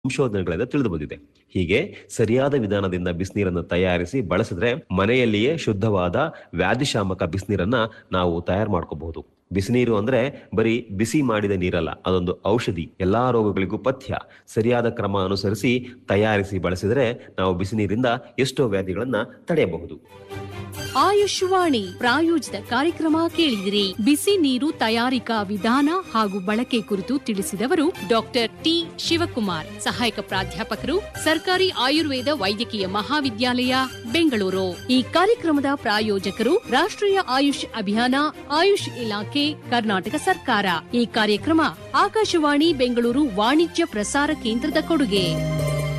ಸಂಶೋಧನೆಗಳಿಂದ ತಿಳಿದು ಬಂದಿದೆ ಹೀಗೆ ಸರಿಯಾದ ವಿಧಾನದಿಂದ ಬಿಸಿನೀರನ್ನು ತಯಾರಿಸಿ ಬಳಸಿದ್ರೆ ಮನೆಯಲ್ಲಿಯೇ ಶುದ್ಧವಾದ ವ್ಯಾಧಿಶಾಮಕ ಬಿಸಿನೀರನ್ನ ನಾವು ತಯಾರು ಮಾಡ್ಕೋಬಹುದು ಬಿಸಿನೀರು ಅಂದ್ರೆ ಬರೀ ಬಿಸಿ ಮಾಡಿದ ನೀರಲ್ಲ ಅದೊಂದು ಔಷಧಿ ಎಲ್ಲಾ ರೋಗಗಳಿಗೂ ಪಥ್ಯ ಸರಿಯಾದ ಕ್ರಮ ಅನುಸರಿಸಿ ತಯಾರಿಸಿ ಬಳಸಿದರೆ ನಾವು ಬಿಸಿನೀರಿಂದ ಎಷ್ಟೋ ವ್ಯಾಧಿಗಳನ್ನ ತಡೆಯಬಹುದು ಆಯುಷ್ವಾಣಿ ಪ್ರಾಯೋಜಿತ ಕಾರ್ಯಕ್ರಮ ಕೇಳಿದಿರಿ ಬಿಸಿ ನೀರು ತಯಾರಿಕಾ ವಿಧಾನ ಹಾಗೂ ಬಳಕೆ ಕುರಿತು ತಿಳಿಸಿದವರು ಡಾಕ್ಟರ್ ಟಿ ಶಿವಕುಮಾರ್ ಸಹಾಯಕ ಪ್ರಾಧ್ಯಾಪಕರು ಸರ್ಕಾರಿ ಆಯುರ್ವೇದ ವೈದ್ಯಕೀಯ ಮಹಾವಿದ್ಯಾಲಯ ಬೆಂಗಳೂರು ಈ ಕಾರ್ಯಕ್ರಮದ ಪ್ರಾಯೋಜಕರು ರಾಷ್ಟ್ರೀಯ ಆಯುಷ್ ಅಭಿಯಾನ ಆಯುಷ್ ಇಲಾಖೆ ಕರ್ನಾಟಕ ಸರ್ಕಾರ ಈ ಕಾರ್ಯಕ್ರಮ ಆಕಾಶವಾಣಿ ಬೆಂಗಳೂರು ವಾಣಿಜ್ಯ ಪ್ರಸಾರ ಕೇಂದ್ರದ ಕೊಡುಗೆ